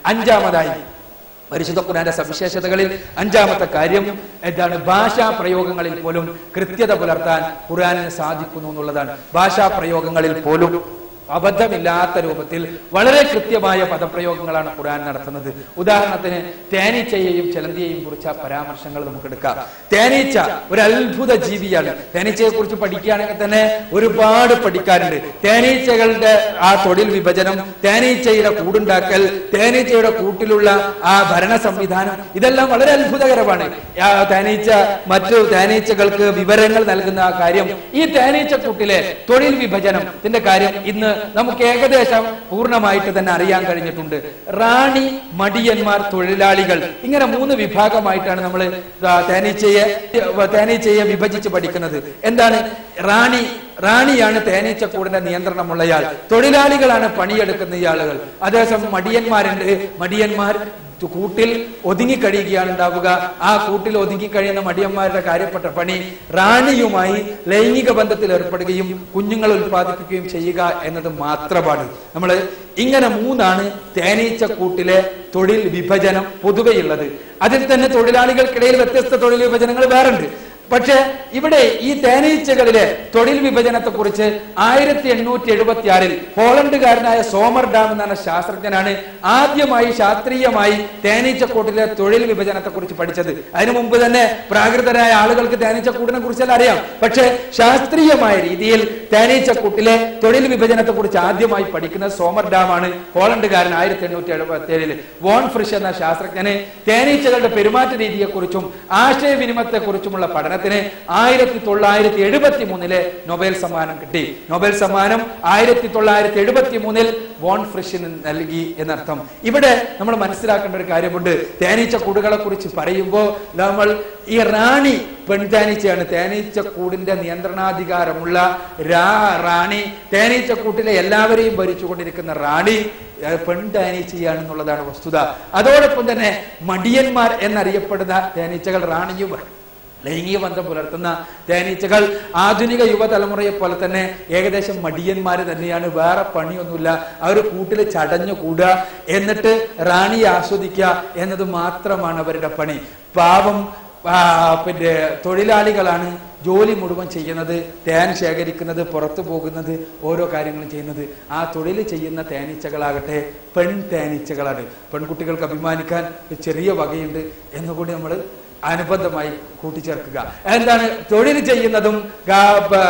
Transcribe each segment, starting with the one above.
അഞ്ചാമതായി പരിശുദ്ധ ഖുർആന്റെ സവിശേഷതകളിൽ അഞ്ചാമത്തെ കാര്യം എന്താണ് ഭാഷാ പ്രയോഗങ്ങളിൽ പോലും കൃത്യത പുലർത്താൻ ഖുർആനിന് സാധിക്കുന്നു എന്നുള്ളതാണ് ഭാഷാ പ്രയോഗങ്ങളിൽ പോലും അബദ്ധമില്ലാത്ത രൂപത്തിൽ വളരെ കൃത്യമായ പദപ്രയോഗങ്ങളാണ് ഖുർആൻ നടത്തുന്നത് ഉദാഹരണത്തിന് തേനീച്ചയെയും ചെലന്തിയെയും കുറിച്ച പരാമർശങ്ങൾ നമുക്ക് എടുക്കാം തേനീച്ച ഒരു അത്ഭുത ജീവിയാണ് തേനീച്ചയെ കുറിച്ച് പഠിക്കുകയാണെങ്കിൽ തന്നെ ഒരുപാട് പഠിക്കാറുണ്ട് തേനീച്ചകളുടെ ആ തൊഴിൽ വിഭജനം തേനീച്ചയുടെ കൂടുണ്ടാക്കൽ തേനീച്ചയുടെ കൂട്ടിലുള്ള ആ ഭരണ സംവിധാനം ഇതെല്ലാം വളരെ അത്ഭുതകരമാണ് ആ തേനീച്ച മറ്റു തേനീച്ചകൾക്ക് വിവരങ്ങൾ നൽകുന്ന ആ കാര്യം ഈ തേനീച്ചക്കൂട്ടിലെ തൊഴിൽ വിഭജനം ഇതിന്റെ കാര്യം ഇന്ന് നമുക്ക് ഏകദേശം പൂർണ്ണമായിട്ട് തന്നെ അറിയാൻ കഴിഞ്ഞിട്ടുണ്ട് റാണി മടിയന്മാർ തൊഴിലാളികൾ ഇങ്ങനെ മൂന്ന് വിഭാഗമായിട്ടാണ് നമ്മൾ തേനീച്ചയെ തേനീച്ചയെ വിഭജിച്ച് പഠിക്കുന്നത് എന്താണ് റാണി റാണിയാണ് തേനീച്ചക്കൂടിന്റെ നിയന്ത്രണമുള്ളയാൾ തൊഴിലാളികളാണ് പണിയെടുക്കുന്ന ഈ ആളുകൾ അതേസമയം മടിയന്മാരുണ്ട് മടിയന്മാർ കൂട്ടിൽ ഒതുങ്ങിക്കഴിയുകയാണ് ഉണ്ടാവുക ആ കൂട്ടിൽ ഒതുങ്ങിക്കഴിയുന്ന മടിയന്മാരുടെ കാര്യപ്പെട്ട പണി റാണിയുമായി ലൈംഗിക ബന്ധത്തിൽ ഏർപ്പെടുകയും കുഞ്ഞുങ്ങൾ ഉൽപ്പാദിപ്പിക്കുകയും ചെയ്യുക എന്നത് മാത്രമാണ് നമ്മൾ ഇങ്ങനെ മൂന്നാണ് തേനീച്ചക്കൂട്ടിലെ തൊഴിൽ വിഭജനം പൊതുവെയുള്ളത് അതിൽ തന്നെ തൊഴിലാളികൾക്കിടയിൽ വ്യത്യസ്ത തൊഴിൽ വിഭജനങ്ങൾ വേറുണ്ട് പക്ഷേ ഇവിടെ ഈ തേനീച്ചകളിലെ തൊഴിൽ വിഭജനത്തെ കുറിച്ച് ആയിരത്തി എണ്ണൂറ്റി എഴുപത്തി ആറിൽ പോളണ്ടുകാരനായ സോമർ ഡാം എന്ന ശാസ്ത്രജ്ഞനാണ് ആദ്യമായി ശാസ്ത്രീയമായി തേനീച്ചക്കൂട്ടിലെ തൊഴിൽ വിഭജനത്തെ കുറിച്ച് പഠിച്ചത് അതിനു മുമ്പ് തന്നെ പ്രാകൃതരായ ആളുകൾക്ക് തേനീച്ചക്കൂട്ടിനെ കുറിച്ചെല്ലാം അറിയാം പക്ഷേ ശാസ്ത്രീയമായ രീതിയിൽ തേനീച്ചക്കൂട്ടിലെ തൊഴിൽ വിഭജനത്തെ കുറിച്ച് ആദ്യമായി പഠിക്കുന്നത് സോമർ ഡാം ആണ് പോളണ്ടുകാരൻ ആയിരത്തി എണ്ണൂറ്റി എഴുപത്തി ഏഴിൽ വോൺ ഫ്രിഷ് എന്ന ശാസ്ത്രജ്ഞന് തേനീച്ചകളുടെ പെരുമാറ്റ രീതിയെക്കുറിച്ചും ആശയവിനിമയത്തെക്കുറിച്ചുമുള്ള പഠനത്തിന് ആയിരത്തി തൊള്ളായിരത്തി എഴുപത്തി മൂന്നിലെ നൊബേൽ സമ്മാനം കിട്ടി നൊബേൽ സമ്മാനം ആയിരത്തി തൊള്ളായിരത്തി എഴുപത്തി മൂന്നിൽ വോൺ ഫ്രിഷിന് നൽകി എന്നർത്ഥം ഇവിടെ നമ്മൾ മനസ്സിലാക്കേണ്ട ഒരു കാര്യമുണ്ട് തേനീച്ച കൂടുകളെ കുറിച്ച് പറയുമ്പോൾ നമ്മൾ ഈ റാണി പെൺതേനീച്ചയാണ് തേനീച്ചക്കൂടിന്റെ നിയന്ത്രണാധികാരമുള്ള രാ റാണി തേനീച്ചക്കൂട്ടിലെ എല്ലാവരെയും ഭരിച്ചുകൊണ്ടിരിക്കുന്ന റാണി ഏഹ്, പെൺതേനീച്ചയാണെന്നുള്ളതാണ് വസ്തുത അതോടൊപ്പം തന്നെ മടിയന്മാർ എന്നറിയപ്പെടുന്ന തേനീച്ചകൾ റാണിയും ലൈംഗിക ബന്ധം പുലർത്തുന്ന തേനീച്ചകൾ ആധുനിക യുവതലമുറയെ പോലെ തന്നെ ഏകദേശം മടിയന്മാര് തന്നെയാണ് വേറെ പണിയൊന്നുമില്ല അവർ കൂട്ടിൽ ചടഞ്ഞു കൂടുക എന്നിട്ട് റാണിയെ ആസ്വദിക്കുക എന്നത് മാത്രമാണ് അവരുടെ പണി പാവം ആ, പിന്നെ തൊഴിലാളികളാണ് ജോലി മുഴുവൻ ചെയ്യുന്നത് തേൻ ശേഖരിക്കുന്നത് പുറത്തു പോകുന്നത് ഓരോ കാര്യങ്ങളും ചെയ്യുന്നത് ആ തൊഴിൽ ചെയ്യുന്ന തേനീച്ചകളാകട്ടെ പെൺ തേനീച്ചകളാണ് പെൺകുട്ടികൾക്ക് അഭിമാനിക്കാൻ ഒരു ചെറിയ വകയുണ്ട് എന്നുകൂടി നമ്മൾ അനുബന്ധമായി കൂട്ടിച്ചേർക്കുക എന്താണ് തൊഴിൽ ചെയ്യുന്നതും ഗാ- ബ-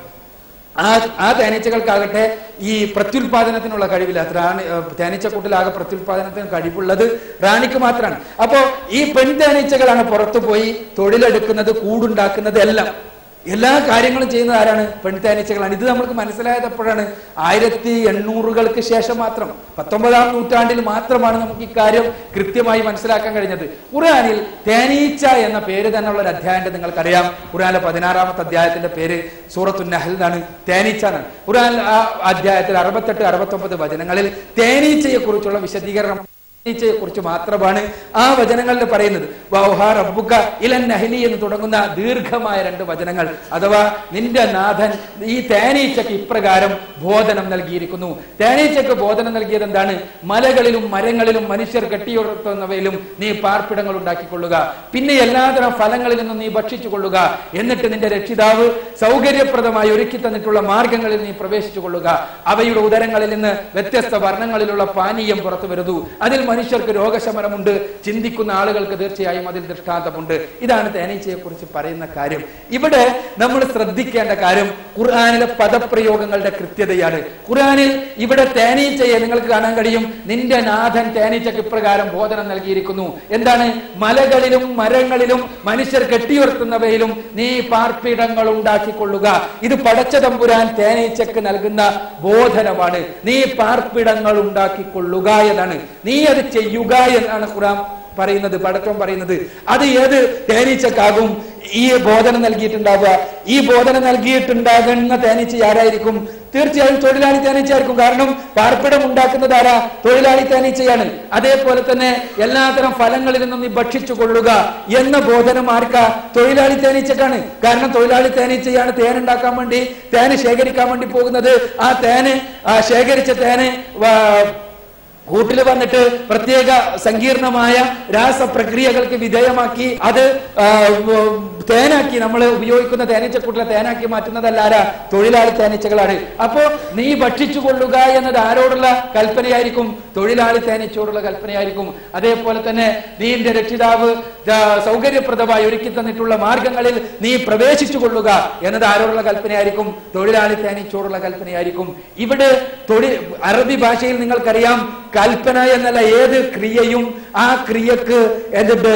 ആ ആ തേനീച്ചകൾക്കാകട്ടെ ഈ പ്രത്യുൽപാദനത്തിനുള്ള കഴിവില്ല റാണി ഏർ തേനീച്ചക്കൂട്ടിലാകെ പ്രത്യുൽപാദനത്തിന് കഴിവുള്ളത് റാണിക്ക് മാത്രമാണ് അപ്പോ ഈ പെൺ തേനീച്ചകളാണ് പുറത്തു പോയി തൊഴിലെടുക്കുന്നത് കൂടുണ്ടാക്കുന്നത് എല്ലാം എല്ലാ കാര്യങ്ങളും ചെയ്യുന്നത് ആരാണ് പെൺതേനീച്ചകളാണ് ഇത് നമുക്ക് മനസ്സിലായത് എപ്പോഴാണ് ആയിരത്തി എണ്ണൂറുകൾക്ക് ശേഷം മാത്രം പത്തൊമ്പതാം നൂറ്റാണ്ടിൽ മാത്രമാണ് നമുക്ക് ഇക്കാര്യം കൃത്യമായി മനസ്സിലാക്കാൻ കഴിഞ്ഞത് ഖുർആനിൽ തേനീച്ച എന്ന പേര് തന്നെയുള്ള ഒരു അധ്യായം നിങ്ങൾക്കറിയാം ഖുർആനിലെ പതിനാറാമത്തെ അധ്യായത്തിന്റെ പേര് സൂറത്തു നഹൽ എന്നാണ് തേനീച്ച എന്നാണ് ഖുർആൻ ആ അധ്യായത്തിൽ അറുപത്തെട്ട് അറുപത്തൊമ്പത് വചനങ്ങളിൽ തേനീച്ചയെ കുറിച്ചുള്ള വിശദീകരണം തേനീച്ചയെ കുറിച്ച് മാത്രമാണ് ആ വചനങ്ങളിൽ പറയുന്നത് വൗഹാ റബ്ബുക ഇലൻ നഹ്ലി എന്ന് തുടങ്ങുന്ന ദീർഘമായ രണ്ട് വചനങ്ങൾ അഥവാ നിന്റെ നാഥൻ ഈ തേനീച്ചക്ക് ഇപ്രകാരം ബോധനം നൽകിയിരിക്കുന്നു തേനീച്ചക്ക് ബോധനം നൽകിയത് എന്താണ് മലകളിലും മരങ്ങളിലും മനുഷ്യർ കെട്ടിയുറത്തുന്നവയിലും നീ പാർപ്പിടങ്ങൾ ഉണ്ടാക്കിക്കൊള്ളുക പിന്നെ എല്ലാതരം ഫലങ്ങളിൽ നിന്നും നീ ഭക്ഷിച്ചു കൊള്ളുക എന്നിട്ട് നിന്റെ രക്ഷിതാവ് സൗകര്യപ്രദമായി ഒരുക്കി തന്നിട്ടുള്ള മാർഗങ്ങളിൽ നീ പ്രവേശിച്ചു കൊള്ളുക അവയുടെ ഉദരങ്ങളിൽ നിന്ന് വ്യത്യസ്ത വർണ്ണങ്ങളിലുള്ള പാനീയം പുറത്തു വരുന്നു അതിൽ മനുഷ്യർക്ക് രോഗശമനമുണ്ട് ചിന്തിക്കുന്ന ആളുകൾക്ക് തീർച്ചയായും അതിൽ ദൃഷ്ടാന്തമുണ്ട് ഇതാണ് തേനീച്ചയെ കുറിച്ച് പറയുന്ന കാര്യം ഇവിടെ നമ്മൾ ശ്രദ്ധിക്കേണ്ട കാര്യം ഖുർആാനിലെ പദപ്രയോഗങ്ങളുടെ കൃത്യതയാണ് ഖുർആാനിൽ ഇവിടെ തേനീച്ചയെ നിങ്ങൾക്ക് കാണാൻ കഴിയും നിന്റെ നാഥൻ തേനീച്ചക്ക് ഇപ്രകാരം ബോധനം നൽകിയിരിക്കുന്നു എന്താണ് മലകളിലും മരങ്ങളിലും മനുഷ്യർ കെട്ടിയുയർത്തുന്നവയിലും നീ പാർപ്പിടങ്ങൾ ഉണ്ടാക്കിക്കൊള്ളുക ഇത് പടച്ച തമ്പുരാൻ തേനീച്ചക്ക് നൽകുന്ന ബോധനമാണ് നീ പാർപ്പിടങ്ങൾ ഉണ്ടാക്കിക്കൊള്ളുക എന്നാണ് നീ അത് ചെയ്യുക എന്നാണ് ഖുറാൻ പറയുന്നത് പടക്കം പറയുന്നത് അത് ഏത് തേനീച്ചക്കാകും ഈ ബോധനം നൽകിയിട്ടുണ്ടാവുക ഈ ബോധനം നൽകിയിട്ടുണ്ടാകുന്ന തേനീച്ച ആരായിരിക്കും തീർച്ചയായും തൊഴിലാളി തേനീച്ചയായിരിക്കും കാരണം പാർപ്പിടം ഉണ്ടാക്കുന്നത് ആരാ തൊഴിലാളി തേനീച്ചയാണ് അതേപോലെ തന്നെ എല്ലാത്തരം ഫലങ്ങളിൽ നിന്നും നീ ഭക്ഷിച്ചു കൊള്ളുക എന്ന ബോധനം ആർക്കാ തൊഴിലാളി തേനീച്ചക്കാണ് കാരണം തൊഴിലാളി തേനീച്ചയാണ് തേൻ ഉണ്ടാക്കാൻ വേണ്ടി തേന് ശേഖരിക്കാൻ വേണ്ടി പോകുന്നത് ആ തേന് ആ ശേഖരിച്ച തേന് വാ- കൂട്ടിൽ വന്നിട്ട് പ്രത്യേക സങ്കീർണമായ രാസപ്രക്രിയകൾക്ക് വിധേയമാക്കി അത് ആ, ഉം, തേനാക്കി നമ്മൾ ഉപയോഗിക്കുന്ന തേനീച്ചക്കൂട്ടിലെ തേനാക്കി മാറ്റുന്നതല്ല ആരാ തൊഴിലാളി തേനീച്ചകളാണ് അപ്പോ നീ ഭക്ഷിച്ചു കൊള്ളുക എന്നത് ആരോടുള്ള കൽപ്പനയായിരിക്കും തൊഴിലാളി തേനീച്ചയോടുള്ള കൽപ്പനയായിരിക്കും അതേപോലെ തന്നെ നീന്റെ രക്ഷിതാവ് ദാ സൗകര്യപ്രദമായി ഒരുക്കി തന്നിട്ടുള്ള മാർഗങ്ങളിൽ നീ പ്രവേശിച്ചു കൊള്ളുക എന്നത് ആരോടുള്ള കൽപ്പനയായിരിക്കും തൊഴിലാളി തേനീച്ചയോടുള്ള കൽപ്പനയായിരിക്കും ഇവിടെ തൊഴിൽ അറബി ഭാഷയിൽ നിങ്ങൾക്കറിയാം കൽപ്പന എന്നല്ല ഏത് ക്രിയയും ആ ക്രിയക്ക് എന്തുണ്ട്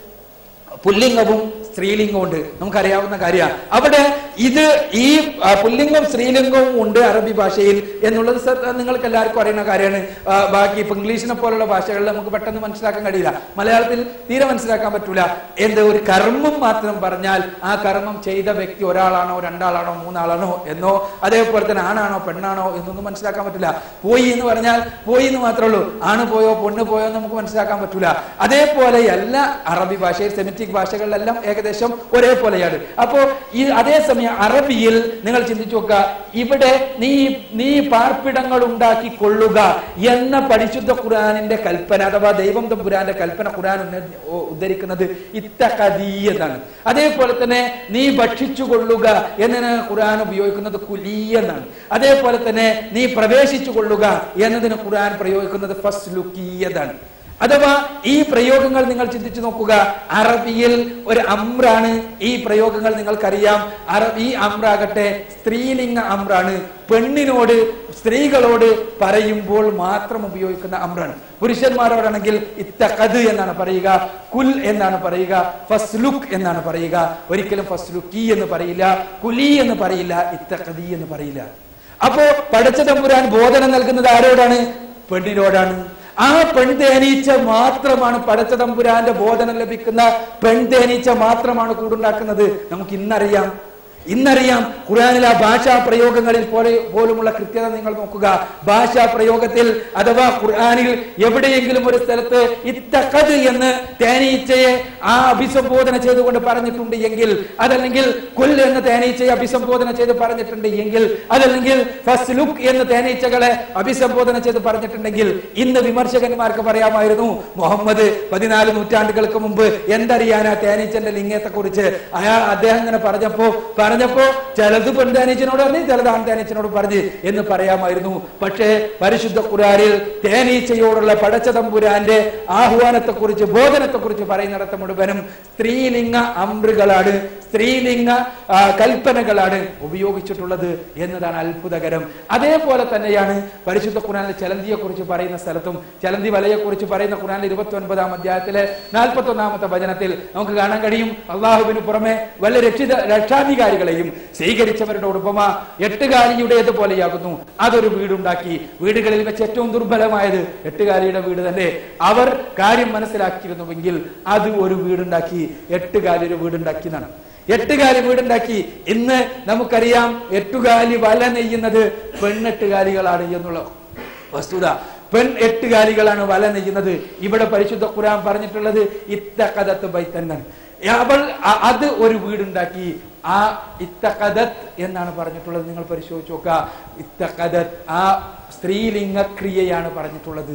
പുല്ലിംഗവും സ്ത്രീലിംഗവും ഉണ്ട് നമുക്കറിയാവുന്ന കാര്യമാണ് അവിടെ ഇത് ഈ ആ, പുല്ലിംഗവും സ്ത്രീലിംഗവും ഉണ്ട് അറബി ഭാഷയിൽ എന്നുള്ളത് സ- നിങ്ങൾക്ക് എല്ലാവർക്കും അറിയുന്ന കാര്യമാണ് ആ, ബാക്കി ഇപ്പൊ ഇംഗ്ലീഷിനെ പോലുള്ള ഭാഷകളിൽ നമുക്ക് പെട്ടെന്ന് മനസ്സിലാക്കാൻ കഴിയില്ല മലയാളത്തിൽ തീരെ മനസ്സിലാക്കാൻ പറ്റൂല എന്ത് ഒരു കർമ്മം മാത്രം പറഞ്ഞാൽ ആ കർമ്മം ചെയ്ത വ്യക്തി ഒരാളാണോ രണ്ടാളാണോ മൂന്നാളാണോ എന്നോ അതേപോലെ തന്നെ ആണാണോ പെണ്ണാണോ എന്നൊന്നും മനസ്സിലാക്കാൻ പറ്റില്ല പോയി എന്ന് പറഞ്ഞാൽ പോയി എന്ന് മാത്രമേ ഉള്ളൂ ആണ് പോയോ പെണ്ണ് പോയോ എന്ന് നമുക്ക് മനസ്സിലാക്കാൻ പറ്റൂല അതേപോലെ എല്ലാ അറബി ഭാഷയിൽ സെമിറ്റിക് ഭാഷകളിലെല്ലാം ഏകദേശം ഒരേപോലെയാണ് അപ്പോ ഈ അതേസമയം അറബിയിൽ നിങ്ങൾ ചിന്തിച്ചു നോക്കുക ഇവിടെ നീ നീ പാർപ്പിടങ്ങൾ ഉണ്ടാക്കി കൊള്ളുക എന്ന പരിശുദ്ധ ഖുർആനിന്റെ കൽപ്പന അഥവാ ദൈവം തമ്പുരാന്റെ കൽപ്പന ഖുർആൻ ഉന്ന- ഉദ്ധരിക്കുന്നത് ഇത്തകദീ എന്നാണ് അതേപോലെ തന്നെ നീ ഭക്ഷിച്ചു കൊള്ളുക എന്നതിന് ഖുർആൻ ഉപയോഗിക്കുന്നത് കുലീ എന്നാണ് അതേപോലെ തന്നെ നീ പ്രവേശിച്ചു കൊള്ളുക എന്നതിന് ഖുർആൻ പ്രയോഗിക്കുന്നത് ഫസ്ലുക്കീയതാണ് അഥവാ ഈ പ്രയോഗങ്ങൾ നിങ്ങൾ ചിന്തിച്ചു നോക്കുക അറബിയിൽ ഒരു അമ്രാണ് ഈ പ്രയോഗങ്ങൾ നിങ്ങൾക്കറിയാം അറബി ഈ അമ്രാകട്ടെ സ്ത്രീലിംഗ അമ്രാണ് പെണ്ണിനോട് സ്ത്രീകളോട് പറയുമ്പോൾ മാത്രം ഉപയോഗിക്കുന്ന അമ്രാണ് പുരുഷന്മാരോടാണെങ്കിൽ ഇത്തഖദ് എന്നാണ് പറയുക കുൽ എന്നാണ് പറയുക ഫസ്ലുക്ക് എന്നാണ് പറയുക ഒരിക്കലും ഫസ്ലുക്കി എന്ന് പറയില്ല കുലി എന്ന് പറയില്ല ഇത്തഖദി എന്ന് പറയില്ല അപ്പോ പടച്ച തമ്പുരാൻ ബോധനം നൽകുന്നത് ആരോടാണ് പെണ്ണിനോടാണ് ആ പെൺതേനീച്ച മാത്രമാണ് പടച്ച തമ്പുരാന്റെ ബോധനം ലഭിക്കുന്ന പെൺതേനീച്ച മാത്രമാണ് കൂടുണ്ടാക്കുന്നത് നമുക്ക് ഇന്നറിയാം ഇന്നറിയാം ഖുറാനിലെ ആ ഭാഷാ പ്രയോഗങ്ങളിൽ പോലെ പോലുമുള്ള കൃത്യത നിങ്ങൾ നോക്കുക ഭാഷാ പ്രയോഗത്തിൽ അഥവാ ഖുർആനിൽ എവിടെയെങ്കിലും ഒരു സ്ഥലത്ത് ഇത്തഖദ് എന്ന് തേനീച്ചയെ ആ അഭിസംബോധന ചെയ്തുകൊണ്ട് പറഞ്ഞിട്ടുണ്ട് എങ്കിൽ അതല്ലെങ്കിൽ കുൽ എന്ന് തേനീച്ചയെ അഭിസംബോധന ചെയ്ത് പറഞ്ഞിട്ടുണ്ട് എങ്കിൽ അതല്ലെങ്കിൽ ഫസ്ലുക്ക് എന്ന് തേനീച്ചകളെ അഭിസംബോധന ചെയ്ത് പറഞ്ഞിട്ടുണ്ടെങ്കിൽ ഇന്ന് വിമർശകന്മാർക്ക് പറയാമായിരുന്നു മുഹമ്മദ് പതിനാല് നൂറ്റാണ്ടുകൾക്ക് മുമ്പ് എന്തറിയാനാ തേനീച്ചന്റെ ലിംഗത്തെ കുറിച്ച് അയാൾ അദ്ദേഹം ഇങ്ങനെ പറഞ്ഞപ്പോ പറഞ്ഞപ്പോ ചിലത് പെൺതേനീച്ചനോട് പറഞ്ഞു ചിലത് ആൺതേനീച്ചനോട് പറഞ്ഞ് എന്ന് പറയാമായിരുന്നു പക്ഷേ പരിശുദ്ധ ഖുറാനിൽ തേനീച്ചയോടുള്ള പടച്ച തമ്പുരാന്റെ ആഹ്വാനത്തെ കുറിച്ച് ബോധനത്തെ കുറിച്ച് പറയുന്നിടത്ത് മുഴുവനും സ്ത്രീലിംഗ അമ്രുകളാണ് സ്ത്രീലിംഗ ആ, കൽപ്പനകളാണ് ഉപയോഗിച്ചിട്ടുള്ളത് എന്നതാണ് അത്ഭുതകരം അതേപോലെ തന്നെയാണ് പരിശുദ്ധ ഖുറാനിൽ ചലന്തിയെ കുറിച്ച് പറയുന്ന സ്ഥലത്തും ചലന്തി വലയെ കുറിച്ച് പറയുന്ന ഖുറാനിൽ ഇരുപത്തി ഒൻപതാം അധ്യായത്തിലെ നാൽപ്പത്തി ഒന്നാമത്തെ വചനത്തിൽ നമുക്ക് കാണാൻ കഴിയും അള്ളാഹുവിന് പുറമെ വല്ല രക്ഷിത രക്ഷാധികാരികളെയും സ്വീകരിച്ചവരുടെ ഉപമ എട്ടുകാലിയുടേത് പോലെയാകുന്നു അതൊരു വീടുണ്ടാക്കി വീടുകളിൽ വെച്ച് ഏറ്റവും ദുർബലമായത് എട്ടുകാലിയുടെ വീട് തന്നെ അവർ കാര്യം മനസ്സിലാക്കിയിരുന്നുവെങ്കിൽ അത് ഒരു വീടുണ്ടാക്കി എട്ടുകാലി ഒരു വീടുണ്ടാക്കി എന്നാണ് എട്ടുകാലി വീടുണ്ടാക്കി ഇന്ന് നമുക്കറിയാം എട്ടുകാലി വല നെയ്യുന്നത് പെണ്ണെട്ടുകാലികളാണ് എന്നുള്ള വസ്തുത പെൺ എട്ടുകാലികളാണ് വല നെയ്യുന്നത് ഇവിടെ പരിശുദ്ധ ഖുർആൻ പറഞ്ഞിട്ടുള്ളത് ഇത്തകഥത്ത് ബൈത്തന്നാണ് അവൾ അ- അത് ഒരു വീടുണ്ടാക്കി ആ ഇത്തകഥത്ത് എന്നാണ് പറഞ്ഞിട്ടുള്ളത് നിങ്ങൾ പരിശോധിച്ച് നോക്കുക ഇത്തകഥത്ത് ആ സ്ത്രീലിംഗ ക്രിയയാണ് പറഞ്ഞിട്ടുള്ളത്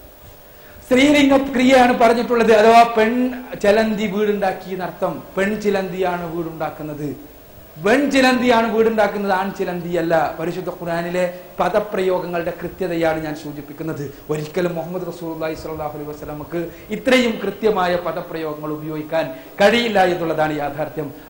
സ്ത്രീലിംഗ ക്രിയയാണ് പറഞ്ഞിട്ടുള്ളത് അഥവാ പെൺ ചലന്തി വീടുണ്ടാക്കി എന്നർത്ഥം പെൺ ചിലന്തിയാണ് വീടുണ്ടാക്കുന്നത് പെൺ ചിലന്തിയാണ് വീടുണ്ടാക്കുന്നത് ആൺ ചിലന്തി അല്ല പരിശുദ്ധ ഖുറാനിലെ പദപ്രയോഗങ്ങളുടെ കൃത്യതയാണ് ഞാൻ സൂചിപ്പിക്കുന്നത് ഒരിക്കലും മുഹമ്മദ് റസൂലി സ്വല്ലാഹു അലൈഹി വസ്ലമക്ക് ഇത്രയും കൃത്യമായ പദപ്രയോഗങ്ങൾ ഉപയോഗിക്കാൻ കഴിയില്ല എന്നുള്ളതാണ് യാഥാർത്ഥ്യം